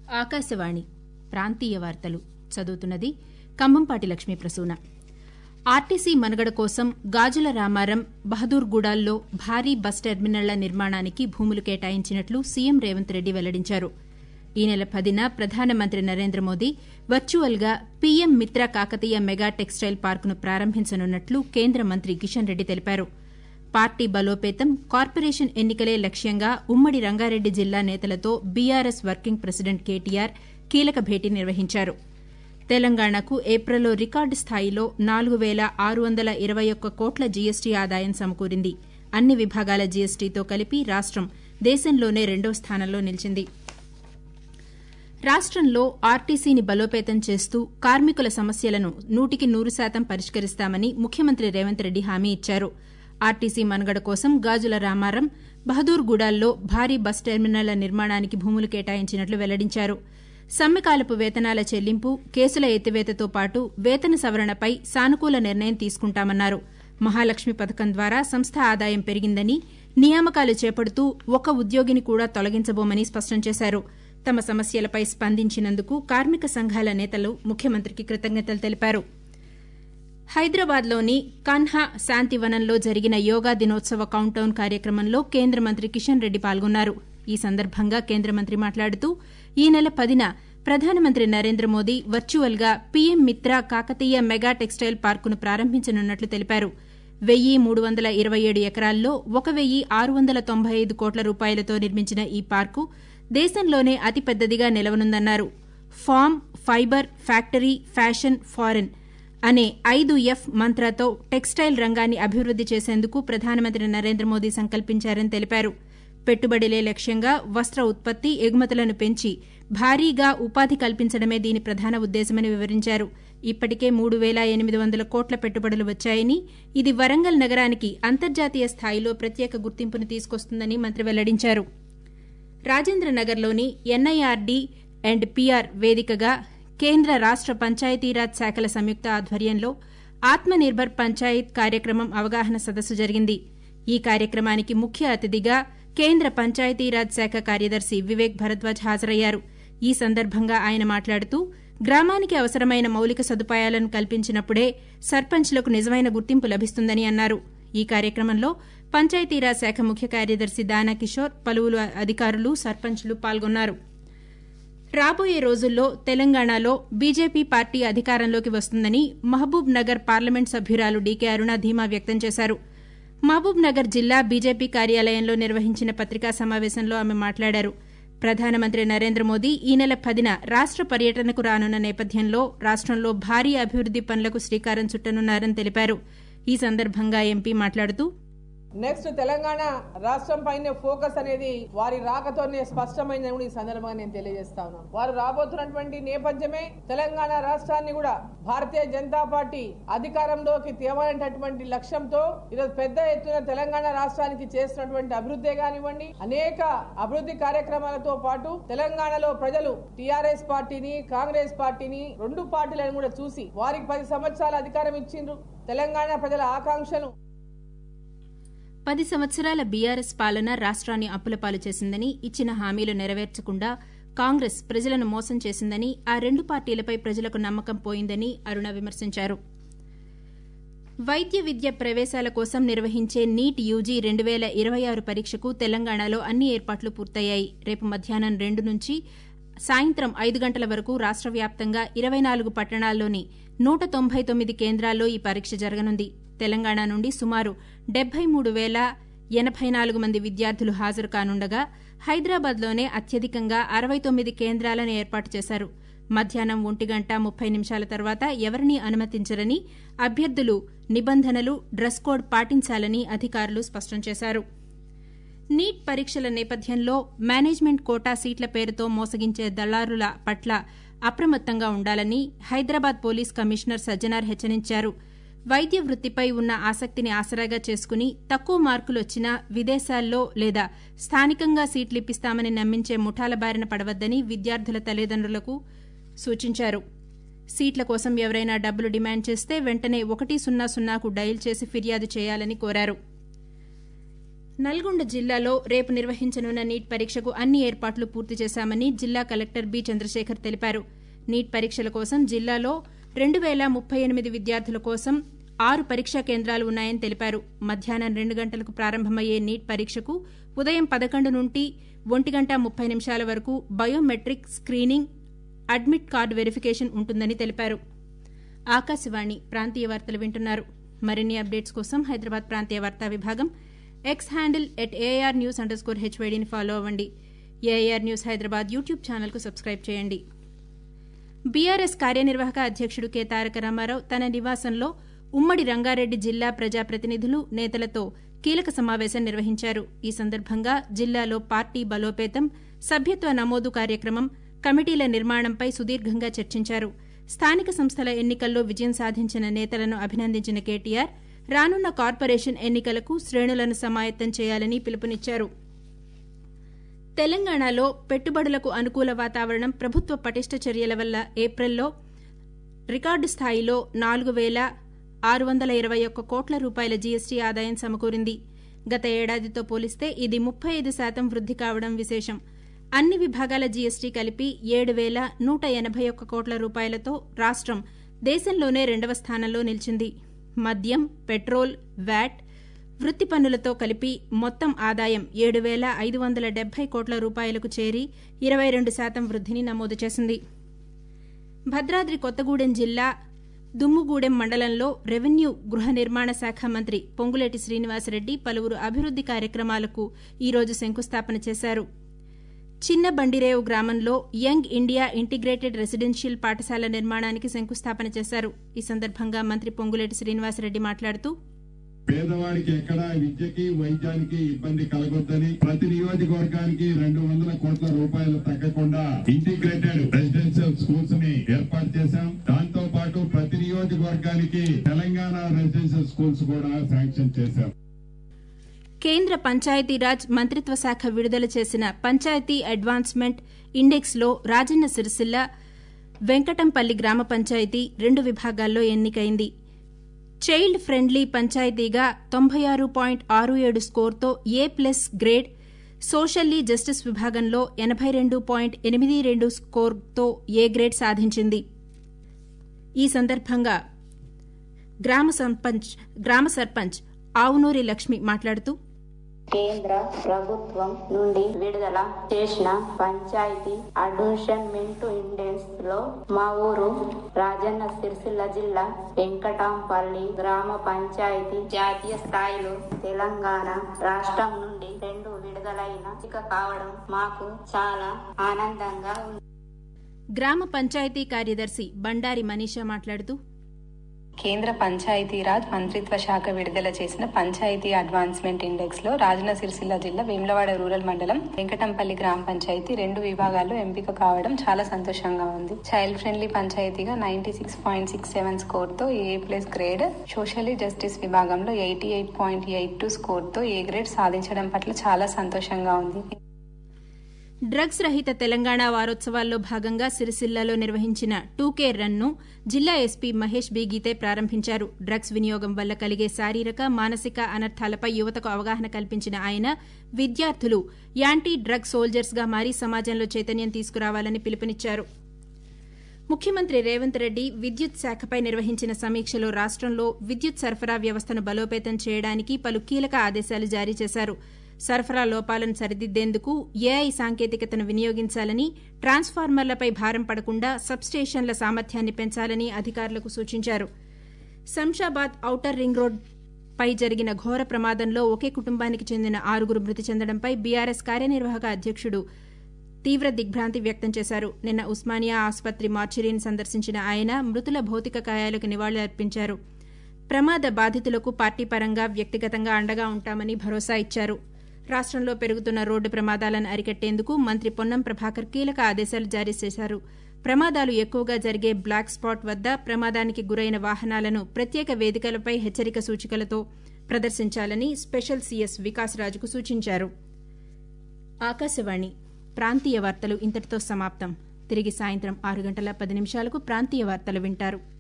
ఆకాశవాణి ప్రాంతీయ వార్తలు చదువుతున్నది కంభంపాటి లక్ష్మీ ప్రసూన ఆర్టీసీ మనుగడ కోసం గాజుల రామారం బహదూర్గూడాల్లో భారీ బస్ టెర్మినళ్ల నిర్మాణానికి భూములు కేటాయించినట్లు సీఎం రేవంత్ రెడ్డి వెల్లడించారు ఈ నెల పదిన ప్రధానమంత్రి నరేంద్ర మోదీ వర్చువల్ గా PM Mitra Kakatiya mega textile పార్కును ప్రారంభించనున్నట్లు కేంద్ర మంత్రి కిషన్ రెడ్డి తెలిపారు పార్టీ బలోపేతం కార్పొరేషన్ ఎన్నికలే లక్ష్యంగా ఉమ్మడి రంగారెడ్డి జిల్లా నేతలతో బీఆర్ఎస్ వర్కింగ్ ప్రెసిడెంట్ కేటీఆర్ కీలక భేటీ నిర్వహించారు తెలంగాణకు ఏప్రిల్లో రికార్డు స్థాయిలో నాలుగు పేల ఆరు వందల ఇరవై ఒక్క కోట్ల జీఎస్టీ ఆదాయం సమకూరింది అన్ని విభాగాల జీఎస్టీతో కలిపి రాష్టం దేశంలోనే రెండో స్థానంలో నిలిచింది రాష్టంలో ఆర్టీసీని బలోపేతం చేస్తూ కార్మికుల సమస్యలను నూటికి నూరు శాతం పరిష్కరిస్తామని ముఖ్యమంత్రి రేవంత్ రెడ్డి హామీ ఇచ్చారు ఆర్టీసీ మనుగడ కోసం గాజుల రామారం బహదూర్గూడాల్లో భారీ బస్ టెర్మినళ్ల నిర్మాణానికి భూములు కేటాయించినట్లు వెల్లడించారు సమ్మెకాలపు వేతనాల చెల్లింపు కేసుల ఎత్తివేతతో పాటు వేతన సవరణపై సానుకూల నిర్ణయం తీసుకుంటామన్నారు మహాలక్ష్మి పథకం ద్వారా సంస్థ ఆదాయం పెరిగిందని నియామకాలు చేపడుతూ ఒక్క ఉద్యోగిని కూడా తొలగించబోమని స్పష్టం చేశారు తమ సమస్యలపై స్పందించినందుకు కార్మిక సంఘాల నేతలు ముఖ్యమంత్రికి కృతజ్ఞతలు తెలిపారు హైదరాబాద్లోని కన్హా శాంతివనంలో జరిగిన యోగా దినోత్సవ కౌంట్డౌన్ కార్యక్రమంలో కేంద్ర మంత్రి కిషన్ రెడ్డి పాల్గొన్నారు ఈ సందర్భంగా కేంద్ర మంత్రి మాట్లాడుతూ ఈ నెల పదిన ప్రధానమంత్రి నరేంద్ర మోదీ వర్చువల్ గా PM Mitra Kakatiya mega textile పార్కును ప్రారంభించనున్నట్లు తెలిపారు వెయ్యి మూడు వందల ఇరవై ఏడు ఎకరాల్లో ఒక వెయ్యి ఆరు వందల తొంభై ఐదు కోట్ల రూపాయలతో నిర్మించిన ఈ పార్కు దేశంలోనే అతిపెద్దదిగా నిలవనుందన్నారు farm fibre factory fashion foreign అనే ఐదు ఎఫ్ మంత్రతో టెక్స్టైల్ రంగాన్ని అభివృద్ది చేసేందుకు ప్రధానమంత్రి నరేంద్ర మోదీ సంకల్పించారని తెలిపారు పెట్టుబడులే లక్ష్యంగా వస్త్ర ఉత్పత్తి ఎగుమతులను పెంచి భారీగా ఉపాధి కల్పించడమే దీని ప్రధాన ఉద్దేశమని వివరించారు ఇప్పటికే మూడు పేల ఎనిమిది వందల కోట్ల పెట్టుబడులు వచ్చాయని ఇది వరంగల్ నగరానికి అంతర్జాతీయ స్థాయిలో ప్రత్యేక గుర్తింపును తీసుకొస్తుందని మంత్రి వెల్లడించారు రాజేంద్రనగర్లోని ఎన్ఐఆర్డీ అండ్ పీఆర్ వేదికగా కేంద్ర రాష్ట పంచాయతీరాజ్ శాఖల సంయుక్త ఆధ్వర్యంలో ఆత్మనిర్భర్ పంచాయత్ కార్యక్రమం అవగాహన సదస్సు జరిగింది ఈ కార్యక్రమానికి ముఖ్య అతిథిగా కేంద్ర పంచాయతీరాజ్ శాఖ కార్యదర్శి వివేక్ భరద్వాజ్ హాజరయ్యారు ఈ సందర్భంగా ఆయన మాట్లాడుతూ గ్రామానికి అవసరమైన మౌలిక సదుపాయాలను కల్పించినప్పుడే సర్పంచ్లకు నిజమైన గుర్తింపు లభిస్తుందని అన్నారు ఈ కార్యక్రమంలో పంచాయతీరాజ్ శాఖ ముఖ్య కార్యదర్శి దానా కిషోర్ పలువురు అధికారులు సర్పంచ్లు పాల్గొన్నారు రాబోయే రోజుల్లో తెలంగాణలో బీజేపీ పార్టీ అధికారంలోకి వస్తుందని మహబూబ్ నగర్ పార్లమెంట్ సభ్యురాలు డీకే అరుణ ధీమా వ్యక్తం చేశారు మహబూబ్ నగర్ జిల్లా బీజేపీ కార్యాలయంలో నిర్వహించిన పత్రికా సమావేశంలో ఆమె మాట్లాడారు ప్రధానమంత్రి నరేంద్ర మోదీ ఈ నెల పదిన రాష్ట పర్యటనకు రానున్న నేపథ్యంలో రాష్టంలో భారీ అభివృద్ది పనులకు శ్రీకారం చుట్టనున్నారని తెలిపారు ఈ సందర్భంగా ఎంపీ మాట్లాడుతూ నెక్స్ట్ తెలంగాణ రాష్ట్రం పైన ఫోకస్ అనేది వారి రాకతోనే స్పష్టమైందని కూడా ఈ సందర్భంగా నేను తెలియజేస్తా ఉన్నాను వారు రాబోతున్నటువంటి నేపథ్యమే తెలంగాణ రాష్ట్రాన్ని కూడా భారతీయ జనతా పార్టీ అధికారంలోకి తేవాలనేటటువంటి లక్ష్యంతో ఈరోజు పెద్ద ఎత్తున తెలంగాణ రాష్ట్రానికి చేస్తున్నటువంటి అభివృద్ధి కానివ్వండి అనేక అభివృద్ధి కార్యక్రమాలతో పాటు తెలంగాణలో ప్రజలు టిఆర్ఎస్ పార్టీని కాంగ్రెస్ పార్టీని రెండు పార్టీలను కూడా చూసి వారికి పది సంవత్సరాల అధికారం ఇచ్చిండ్రు తెలంగాణ ప్రజల ఆకాంక్షను పది సంవత్సరాల బీఆర్ఎస్ పాలన రాష్ట్రాన్ని అప్పులపాలు చేసిందని ఇచ్చిన హామీలు నెరవేర్చకుండా కాంగ్రెస్ ప్రజలను మోసం చేసిందని ఆ రెండు పార్టీలపై ప్రజలకు నమ్మకం పోయిందని అరుణ విమర్శించారు వైద్య విద్య ప్రవేశాల కోసం నిర్వహించే నీట్ యూజీ రెండు పేల ఇరవై ఆరు పరీక్షకు తెలంగాణలో అన్ని ఏర్పాట్లు పూర్తయ్యాయి రేపు మధ్యాహ్నం రెండు నుంచి సాయంత్రం ఐదు గంటల వరకు రాష్ట వ్యాప్తంగా ఇరవై నాలుగు పట్టణాల్లోని నూట తొంభై తొమ్మిది కేంద్రాల్లో ఈ పరీక్ష జరగనుంది తెలంగాణ నుండి సుమారు డెబ్బై మూడు పేల ఎనబై నాలుగు మంది విద్యార్థులు హాజరు కానుండగా హైదరాబాద్లోనే అత్యధికంగా అరవై తొమ్మిది కేంద్రాలను ఏర్పాటు చేశారు మధ్యాహ్నం ఒంటి గంట ముప్పై నిమిషాల తర్వాత ఎవరినీ అనుమతించరని అభ్యర్థులు నిబంధనలు డ్రెస్ కోడ్ పాటించాలని అధికారులు స్పష్టం చేశారు నీట్ పరీక్షల నేపథ్యంలో మేనేజ్మెంట్ కోటా సీట్ల పేరుతో మోసగించే దళారుల పట్ల అప్రమత్తంగా ఉండాలని హైదరాబాద్ పోలీస్ కమిషనర్ సజ్జనార్ హెచ్చరించారు వైద్య వృత్తిపై ఉన్న ఆసక్తిని ఆసరాగా చేసుకుని తక్కువ మార్కులు వచ్చినా విదేశాల్లో లేదా స్థానికంగా సీట్లిప్పిస్తామని నమ్మించే ముఠాల బారిన పడవద్దని విద్యార్థుల తల్లిదండ్రులకు సూచించారు సీట్ల కోసం ఎవరైనా డబ్బులు డిమాండ్ చేస్తే వెంటనే ఒకటి సున్నా సున్నాకు డయల్ చేసి ఫిర్యాదు చేయాలని కోరారు నల్గొండ జిల్లాలో రేపు నిర్వహించనున్న నీట్ పరీక్షకు అన్ని ఏర్పాట్లు పూర్తి చేశామని జిల్లా కలెక్టర్ బి చంద్రశేఖర్ తెలిపారు నీట్ పరీక్షల కోసం జిల్లాలో రెండు వేల ముప్పై ఎనిమిది విద్యార్థుల కోసం ఆరు పరీక్షా కేంద్రాలు ఉన్నాయని తెలిపారు మధ్యాహ్నం రెండు గంటలకు ప్రారంభమయ్యే నీట్ పరీక్షకు ఉదయం పదకొండు నుండి ఒంటి గంట ముప్పై నిమిషాల వరకు biometric screening admit card verification ఉంటుందని తెలిపారు ఆకాశవాణి ప్రాంతీయ వార్తలు వింటున్నారు మరిన్ని అప్డేట్స్ కోసం హైదరాబాద్ ప్రాంతీయ వార్తా విభాగం X handle at AR news underscore హెచ్వైడీని ఫాలో అవ్వండి ఏఆర్ న్యూస్ హైదరాబాద్ యూట్యూబ్ ఛానల్కు సబ్స్క్రైబ్ చేయండి బీఆర్ఎస్ కార్యనిర్వాహక అధ్యక్షుడు కె తారక రామారావు తన నివాసంలో ఉమ్మడి రంగారెడ్డి జిల్లా ప్రజాప్రతినిధులు నేతలతో కీలక సమావేశం నిర్వహించారు ఈ సందర్భంగా జిల్లాలో పార్టీ బలోపేతం సభ్యత్వ నమోదు కార్యక్రమం కమిటీల నిర్మాణంపై సుదీర్ఘంగా చర్చించారు స్థానిక సంస్థల ఎన్నికల్లో విజయం సాధించిన నేతలను అభినందించిన కేటీఆర్ రానున్న కార్పొరేషన్ ఎన్నికలకు శ్రేణులను సమాయత్తం చేయాలని పిలుపునిచ్చారు తెలంగాణలో పెట్టుబడులకు అనుకూల వాతావరణం ప్రభుత్వ పటిష్ట చర్యల వల్ల ఏప్రిల్లో రికార్డు స్థాయిలో నాలుగు వేల ఆరు వందల ఇరవై ఒక్క కోట్ల రూపాయల జీఎస్టీ ఆదాయం సమకూరింది గత ఏడాదితో పోలిస్తే ఇది ముప్పై ఐదు శాతం వృద్ధి కావడం విశేషం అన్ని విభాగాల జీఎస్టీ కలిపి ఏడు వేల నూట ఎనభై ఒక్క కోట్ల రూపాయలతో రాష్టం దేశంలోనే రెండవ స్థానంలో నిలిచింది మద్యం పెట్రోల్ వ్యాట్ వృత్తి పన్నులతో కలిపి మొత్తం ఆదాయం ఏడు వేల ఐదు వందల డెబ్బై కోట్ల రూపాయలకు చేరి ఇరవై రెండు శాతం వృద్ధిని నమోదు చేసింది భద్రాద్రి కొత్తగూడెం జిల్లా దుమ్ముగూడెం మండలంలో రెవెన్యూ గృహ నిర్మాణ శాఖ మంత్రి పొంగులేటి శ్రీనివాసరెడ్డి పలువురు అభివృద్ది కార్యక్రమాలకు ఈరోజు శంకుస్థాపన చేశారు చిన్న బండిరేవు గ్రామంలో యంగ్ ఇండియా ఇంటిగ్రేటెడ్ రెసిడెన్షియల్ పాఠశాల నిర్మాణానికి శంకుస్థాపన చేశారు ఈ సందర్భంగా మంత్రి పొంగులేటి శ్రీనివాసరెడ్డి మాట్లాడుతూ పేదవాడికి ఎక్కడ విద్యకి వైద్యానికి ఇబ్బంది కలగొద్దని ప్రతి నియోజకవర్గానికి రెండు వందల కోట్ల రూపాయలు తగ్గకుండా ఇంటిగ్రేటెడ్ రెసిడెన్షియల్ స్కూల్స్ ని ఏర్పాటు చేశాం దాంతో పాటు ప్రతి నియోజకవర్గానికి తెలంగాణ రెసిడెన్షియల్ స్కూల్స్ కూడా శాంక్షన్ చేశాం కేంద్ర పంచాయతీరాజ్ మంత్రిత్వ శాఖ విడుదల చేసిన పంచాయతీ అడ్వాన్స్మెంట్ ఇండెక్స్లో రాజన్న సిరిసిల్ల వెంకటంపల్లి గ్రామ పంచాయతీ రెండు విభాగాల్లో ఎన్నికైంది చైల్డ్ ఫ్రెండ్లీ పంచాయతీగా తొంభై ఆరు పాయింట్ ఆరు ఏడు స్కోర్తో A plus grade socially justice విభాగంలో ఎనభై రెండు పాయింట్ ఎనిమిది రెండు స్కోర్తో ఏ గ్రేడ్ సాధించింది ఈ సందర్భంగా గ్రామ సర్పంచ్ గ్రామ సర్పంచ్ ఆవునూరి లక్ష్మి మాట్లాడుతూ కేంద్ర ప్రభుత్వం నుండి విడుదల చేసిన పంచాయతీ అడ్మిషన్మెంట్ ఇండెక్స్ లో మా ఊరు రాజన్న సిరిసిల్ల జిల్లా వెంకటాంపల్లి గ్రామ పంచాయతీ జాతీయ స్థాయిలో తెలంగాణ రాష్ట్రం నుండి రెండు విడుదలైన ఇక కావడం మాకు చాలా ఆనందంగా ఉంది గ్రామ పంచాయతీ కార్యదర్శి బండారి మనీషా మాట్లాడుతూ కేంద్ర పంచాయతీరాజ్ మంత్రిత్వ శాఖ విడుదల చేసిన పంచాయతీ అడ్వాన్స్మెంట్ ఇండెక్స్ లో రాజన్న సిరిసిల్ల జిల్లా వేములవాడ రూరల్ మండలం వెంకటంపల్లి గ్రామ పంచాయతీ రెండు విభాగాల్లో ఎంపిక కావడం చాలా సంతోషంగా ఉంది చైల్డ్ ఫ్రెండ్లీ పంచాయతీగా ninety six point six seven score తో A plus grade socially justice విభాగంలో eighty eight point eight two score తో ఏ గ్రేడ్ సాధించడం పట్ల చాలా సంతోషంగా ఉంది డ్రగ్స్ రహిత తెలంగాణ వారోత్సవాల్లో భాగంగా సిరిసిల్లలో నిర్వహించిన టూకే రన్ను జిల్లా ఎస్పీ మహేష్ బీగీతే ప్రారంభించారు డ్రగ్స్ వినియోగం వల్ల కలిగే శారీరక మానసిక అనర్థాలపై యువతకు అవగాహన కల్పించిన ఆయన విద్యార్థులు యాంటీ డ్రగ్ సోల్జర్స్ గా మారి సమాజంలో చైతన్యం తీసుకురావాలని పిలుపునిచ్చారు ముఖ్యమంత్రి రేవంత్ రెడ్డి విద్యుత్ శాఖపై నిర్వహించిన సమీక్షలో రాష్టంలో విద్యుత్ సరఫరా వ్యవస్థను బలోపేతం చేయడానికి పలు కీలక ఆదేశాలు జారీ చేశారు సరఫరా లోపాలను సరిదిద్దేందుకు ఏఐ సాంకేతికతను వినియోగించాలని ట్రాన్స్ఫార్మర్లపై భారం పడకుండా సబ్స్టేషన్ల సామర్థ్యాన్ని పెంచాలని అధికారులకు సూచించారు శంషాబాద్ ఔటర్ రింగ్ రోడ్ పై జరిగిన ఘోర ప్రమాదంలో ఒకే కుటుంబానికి చెందిన ఆరుగురు మృతి చెందడంపై బీఆర్ఎస్ కార్యనిర్వాహక అధ్యక్షుడు తీవ్ర దిగ్భ్రాంతి వ్యక్తం చేశారు నిన్న ఉస్మానియా ఆసుపత్రి మార్చిరీని సందర్శించిన ఆయన మృతుల భౌతిక కాయాలకు నివాళులర్పించారు ప్రమాద బాధితులకు పార్టీ పరంగా వ్యక్తిగతంగా అండగా ఉంటామని భరోసా ఇచ్చారు రాష్టంలో పెరుగుతున్న రోడ్డు ప్రమాదాలను అరికట్టేందుకు మంత్రి పొన్నం ప్రభాకర్ కీలక ఆదేశాలు జారీ చేశారు ప్రమాదాలు ఎక్కువగా జరిగే బ్లాక్ స్పాట్ వద్ద ప్రమాదానికి గురైన వాహనాలను ప్రత్యేక వేదికలపై హెచ్చరిక సూచికలతో ప్రదర్శించాలని స్పెషల్ సీఎస్ వికాస్ రాజుకు సూచించారు ఆకాశవాణి ప్రాంతీయ వార్తలు ఇంతటితో సమాప్తం తిరిగి సాయంత్రం ఆరు గంటల పది నిమిషాలకు ప్రాంతీయ వార్తలు వింటారు